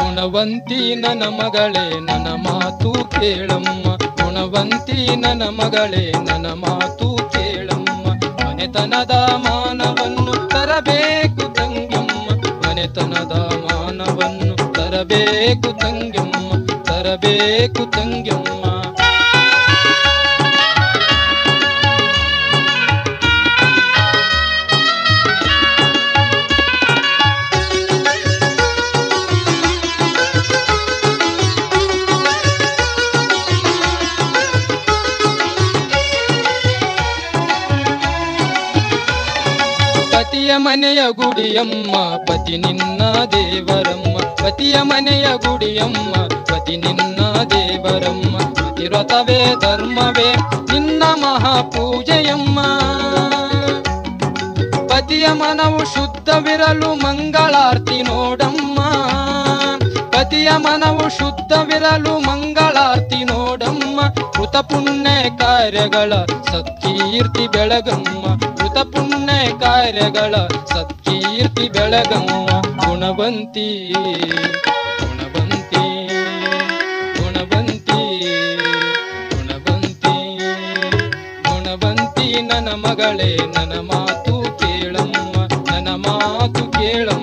ಗುಣವಂತಿ ನನ್ನ ಮಗಳೇ ನನ್ನ ಮಾತು ಕೇಳಮ್ಮ ಗುಣವಂತಿ ನನ್ನ ಮಗಳೇ ನನ್ನ ಮಾತು ಕೇಳಮ್ಮ ಮನೆತನದ ಮಾನವನ್ನು ತರಬೇಕು ತಂಗಮ್ಮ ಮನೆತನದ ಮಾನವನ್ನು ತರಬೇಕು ತಂಗಮ್ಮ ತರಬೇಕು ತಂಗಮ್ಮ ಪತಿಯ ಮನೆಯ ಗುಡಿಯಮ್ಮ ಪತಿ ನಿನ್ನ ದೇವರಮ್ಮ ಪತಿಯ ಮನೆಯ ಗುಡಿಯಮ್ಮ ಪತಿ ನಿನ್ನ ದೇವರಮ್ಮ ಪತಿವ್ರತವೇ ಧರ್ಮವೇ ನಿನ್ನ ಮಹಾಪೂಜೆಯಮ್ಮ ಪತಿಯ ಮನವು ಶುದ್ಧವಿರಲು ಮಂಗಳಾರ್ತಿ ನೋಡಮ್ಮ ಪತಿಯ ಮನವು ಶುದ್ಧವಿರಲು ಮಂಗಳಾರ್ತಿ ನೋಡಮ್ಮ ಕೃತ ಪುಣ್ಯ ಕಾರ್ಯಗಳ ಸತ್ಕೀರ್ತಿ ಬೆಳಗಮ್ಮ ಕೃತ ಪುಣ್ಯ ಕಾರ್ಯಗಳ ಸತ್ಕೀರ್ತಿ ಬೆಳಗಮ್ಮ ಗುಣವಂತಿ ಗುಣವಂತಿ ಗುಣವಂತಿ ಗುಣವಂತಿ ಗುಣವಂತಿ ನನ್ನ ಮಗಳೇ ನನ್ನ ಮಾತು ಕೇಳಮ್ಮ ನನ್ನ ಮಾತು ಕೇಳಮ್ಮ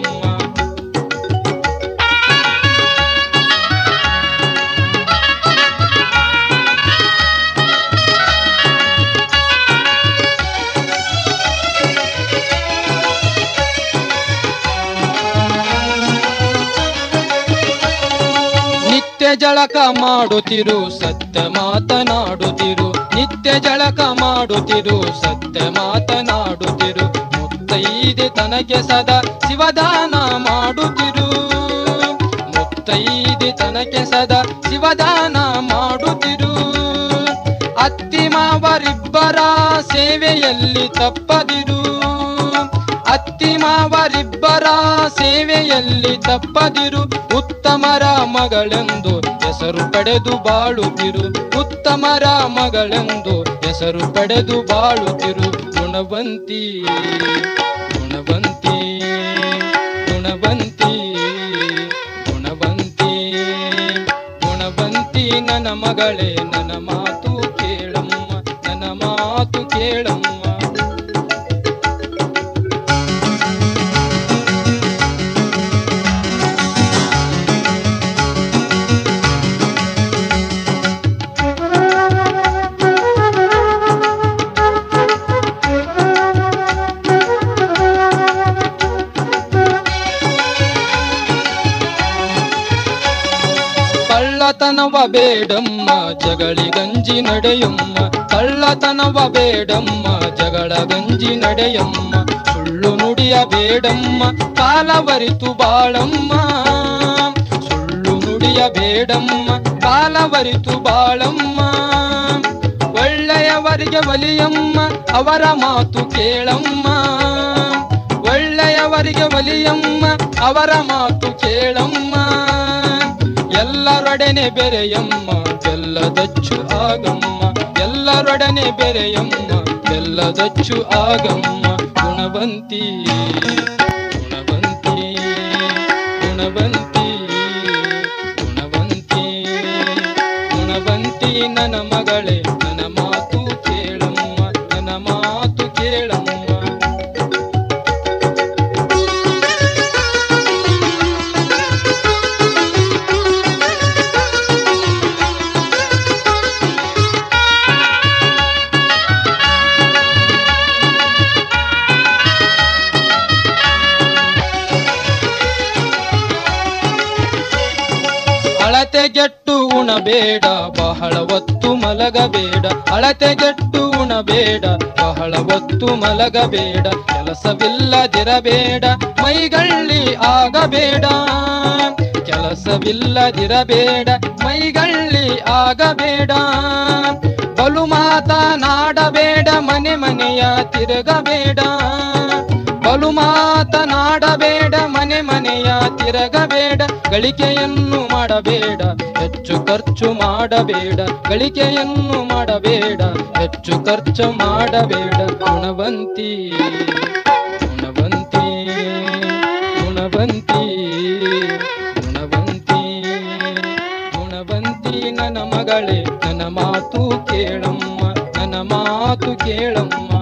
ನಿತ್ಯ ಜಳಕ ಮಾಡುತ್ತಿರು ಸತ್ಯ ಮಾತನಾಡುತ್ತಿರು ನಿತ್ಯ ಜಳಕ ಮಾಡುತ್ತಿರು ಸತ್ಯ ಮಾತನಾಡುತ್ತಿರು ಮುತ್ತೈದೆ ತನಗೆ ಸದಾ ಶಿವದಾನ ಮಾಡುತ್ತಿರು ಮುತ್ತೈದೆ ತನಗೆ ಸದಾ ಶಿವದಾನ ಮಾಡುತ್ತಿರು ಅತ್ತಿ ಮಾವರಿಬ್ಬರ ಸೇವೆಯಲ್ಲಿ ತಪ್ಪದಿರು ಅತ್ತಿ ಮಾವರಿಬ್ಬರ ಸೇವೆಯಲ್ಲಿ ತಪ್ಪದಿರು ಉತ್ತಮರ ಮಗಳೆಂದು ಹೆಸರು ಪಡೆದು ಬಾಳುತ್ತಿರು ಉತ್ತಮರ ಮಗಳೆಂದು ಹೆಸರು ಪಡೆದು ಬಾಳುತ್ತಿರು ಗುಣವಂತಿ ಗುಣವಂತಿ ಗುಣವಂತಿ ಗುಣವಂತಿ ಗುಣವಂತಿ ನನ್ನ ಮಗಳೇ ನನ್ನ ಮಾತು ಕೇಳಮ್ಮ ನನ್ನ ಮಾತು ಕೇಳಮ್ಮ ಕಳ್ಳತನವ ಬೇಡಮ್ಮ ಜಗಳಿ ಗಂಜಿ ನಡೆಯಮ್ಮ ಕಳ್ಳತನವ ಬೇಡಮ್ಮ ಜಗಳ ಗಂಜಿ ನಡೆಯಮ್ಮ ಸುಳ್ಳು ನುಡಿಯ ಬೇಡಮ್ಮ ಕಾಲವರಿತು ಬಾಳಮ್ಮ ಸುಳ್ಳು ನುಡಿಯ ಬೇಡಮ್ಮ ಕಾಲವರಿತು ಬಾಳಮ್ಮ ಒಳ್ಳೆಯವರಿಗೆ ಒಲಿಯಮ್ಮ ಅವರ ಮಾತು ಕೇಳಮ್ಮ ಒಳ್ಳೆಯವರಿಗೆ ಒಲಿಯಮ್ಮ ಅವರ ಮಾತು ಕೇಳಮ್ಮ ಎಲ್ಲರೊಡನೆ ಬೆರೆಯಮ್ಮ ಬೆಲ್ಲದಚ್ಚು ಆಗಮ್ಮ ಎಲ್ಲರೊಡನೆ ಬೆರೆಯಮ್ಮ ಬೆಲ್ಲದಚ್ಚು ಆಗಮ್ಮ ಗುಣವಂತಿ ಗುಣವಂತಿ ಗುಣವಂತಿ ಗುಣವಂತಿ ಗುಣವಂತಿ ನನ್ನ ಮಗಳೇ ನನ್ನ ಮಾತು ಕೇಳಮ್ಮ ನನ್ನ ಮಾತು ಕೇಳಮ್ಮ ಅಳತೆಗೆಟ್ಟು ಉಣಬೇಡ ಬಹಳ ಹೊತ್ತು ಮಲಗಬೇಡ ಅಳತೆಗೆಟ್ಟು ಉಣಬೇಡ ಬಹಳ ಹೊತ್ತು ಮಲಗಬೇಡ ಕೆಲಸವಿಲ್ಲದಿರಬೇಡ ಮೈಗಳ್ಳಿ ಆಗಬೇಡ ಕೆಲಸವಿಲ್ಲದಿರಬೇಡ ಮೈಗಳ್ಳಿ ಆಗಬೇಡ ಬಲು ಮಾತನಾಡಬೇಡ ಮನೆ ಮನೆಯ ತಿರುಗಬೇಡ ಬಲು ಮಾತನಾಡಬೇಡ ಮನೆ ಮನೆಯ ತಿರಗಬೇಡ ಗಳಿಕೆಯನ್ನು ಮಾಡಬೇಡ ಹೆಚ್ಚು ಖರ್ಚು ಮಾಡಬೇಡ ಗಳಿಕೆಯನ್ನು ಮಾಡಬೇಡ ಹೆಚ್ಚು ಖರ್ಚು ಮಾಡಬೇಡ ಗುಣವಂತಿ ಗುಣವಂತಿ ಗುಣವಂತಿ ಗುಣವಂತಿ ಮಗಳೇ ನನ್ನ ಮಾತು ಕೇಳಮ್ಮ ನನ್ನ ಮಾತು ಕೇಳಮ್ಮ